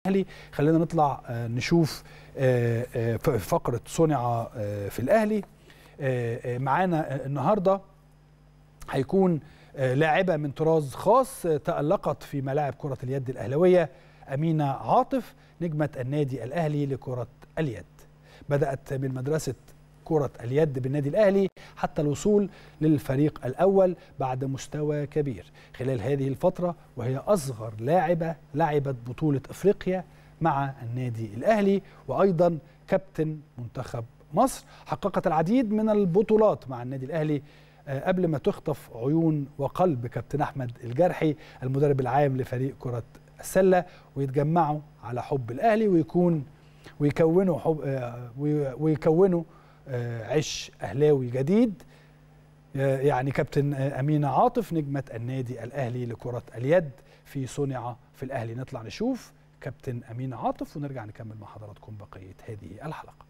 الاهلي خلينا نطلع آه، نشوف آه، آه، ف- فقره صنع آه، في الاهلي آه، آه، معانا آه، النهارده هيكون آه، لاعبه من طراز خاص آه، تالقت في ملاعب كره اليد الاهلاويه امينه عاطف نجمه النادي الاهلي لكره اليد بدات من مدرسه كرة اليد بالنادي الأهلي حتى الوصول للفريق الأول بعد مستوى كبير خلال هذه الفترة وهي أصغر لاعبة لعبت بطولة أفريقيا مع النادي الأهلي وأيضا كابتن منتخب مصر حققت العديد من البطولات مع النادي الأهلي آه، قبل ما تخطف عيون وقلب كابتن أحمد الجرحي المدرب العام لفريق كرة السلة ويتجمعوا على حب الأهلي ويكون ويكونوا حب آه، وي- ويكونوا آه، عش أهلاوي جديد آه، يعني كابتن آه، أمينة عاطف نجمة النادي الأهلي لكرة اليد في صنع في الأهلي نطلع نشوف كابتن أمينة عاطف ونرجع نكمل مع حضراتكم بقية هذه الحلقة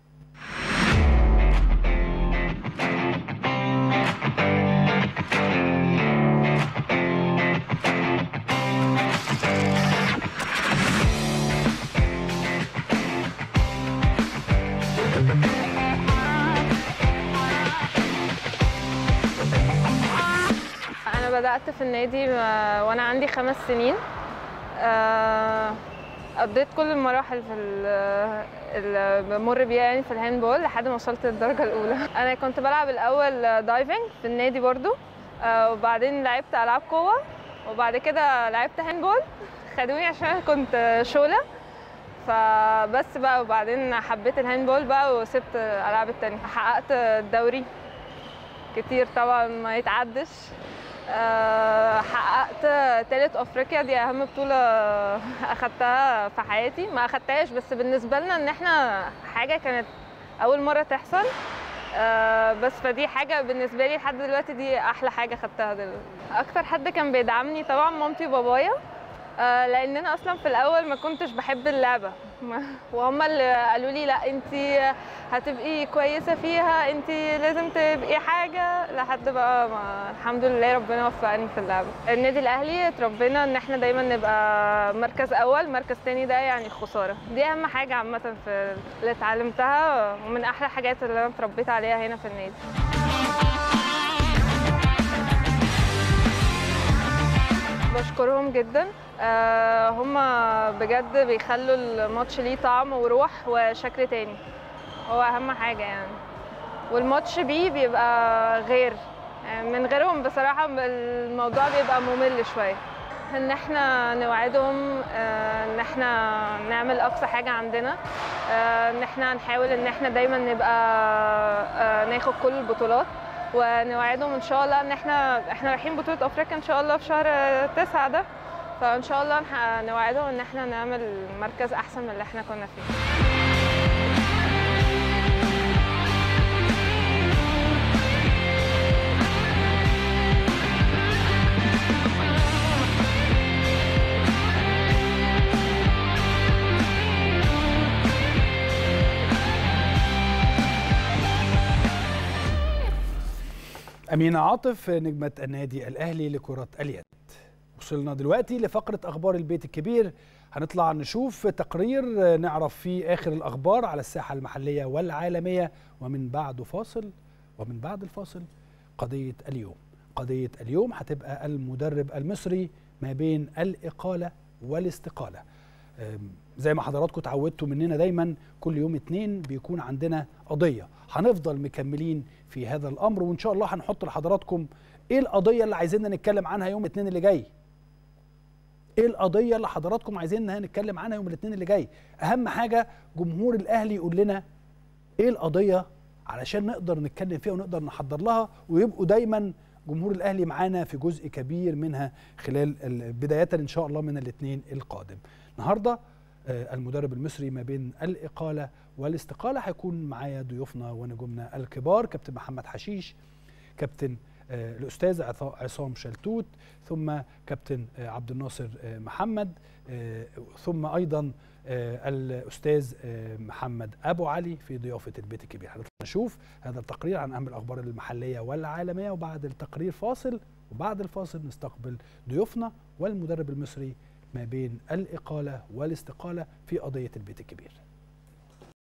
أنا بدأت في النادي آه، وأنا عندي خمس سنين آه، قضيت كل المراحل في ال- اللي بمر بيها يعني في الهاندبول لحد ما وصلت للدرجة الأولى أنا كنت بلعب الأول دايفنج في النادي برضو آه، وبعدين لعبت ألعاب قوة وبعد كده لعبت هاندبول خدوني عشان أنا كنت شولة فبس بقى وبعدين حبيت الهاندبول بقى وسبت الألعاب التانية حققت الدوري كتير طبعا ما يتعدش آه، حققت تالت افريقيا دي اهم بطوله اخدتها في حياتي ما اخدتهاش بس بالنسبه لنا ان احنا حاجه كانت اول مره تحصل آه، بس فدي حاجه بالنسبه لي لحد دلوقتي دي احلى حاجه خدتها دلوقتي اكتر حد كان بيدعمني طبعا مامتي وبابايا آه، لان انا اصلا في الاول ما كنتش بحب اللعبه وهم اللي قالوا لي لا انت هتبقي كويسه فيها انت لازم تبقي حاجه لحد بقى ما الحمد لله ربنا وفقني في اللعبه النادي الاهلي اتربينا ان احنا دايما نبقى مركز اول مركز تاني ده يعني خساره دي اهم حاجه عامه في اللي اتعلمتها ومن احلى الحاجات اللي انا اتربيت عليها هنا في النادي بشكرهم جدا آه، هم بجد بيخلوا الماتش ليه طعم وروح وشكل تاني هو اهم حاجه يعني والماتش بيه بيبقى غير يعني من غيرهم بصراحه الموضوع بيبقى ممل شويه ان احنا نوعدهم آه، ان احنا نعمل اقصى حاجه عندنا آه، ان احنا نحاول ان احنا دايما نبقى آه، ناخد كل البطولات ونوعدهم ان شاء الله ان احنا احنا رايحين بطوله افريقيا ان شاء الله في شهر تسعة ده فان شاء الله نح- نوعدهم ان احنا نعمل مركز احسن من اللي احنا كنا فيه أمينة عاطف نجمة النادي الأهلي لكرة اليد وصلنا دلوقتي لفقرة أخبار البيت الكبير هنطلع نشوف تقرير نعرف فيه آخر الأخبار على الساحة المحلية والعالمية ومن بعد فاصل ومن بعد الفاصل قضية اليوم قضية اليوم هتبقى المدرب المصري ما بين الإقالة والاستقالة أم، زي ما حضراتكم اتعودتوا مننا دايما كل يوم اتنين بيكون عندنا قضية هنفضل مكملين في هذا الأمر وإن شاء الله هنحط لحضراتكم إيه القضية اللي عايزيننا نتكلم عنها يوم اتنين اللي جاي ايه القضيه اللي حضراتكم عايزيننا نتكلم عنها يوم الاثنين اللي جاي اهم حاجه جمهور الاهلي يقول لنا ايه القضيه علشان نقدر نتكلم فيها ونقدر نحضر لها ويبقوا دايما جمهور الاهلي معانا في جزء كبير منها خلال ال- بدايه ان شاء الله من الاثنين القادم النهارده آه، المدرب المصري ما بين الاقاله والاستقاله هيكون معايا ضيوفنا ونجومنا الكبار كابتن محمد حشيش كابتن آه، الاستاذ عصا- عصام شلتوت ثم كابتن آه، عبد الناصر آه، محمد آه، ثم ايضا آه، الاستاذ آه، محمد ابو علي في ضيافه البيت الكبير هنطلع نشوف هذا التقرير عن اهم الاخبار المحليه والعالميه وبعد التقرير فاصل وبعد الفاصل نستقبل ضيوفنا والمدرب المصري ما بين الإقالة والاستقالة في قضية البيت الكبير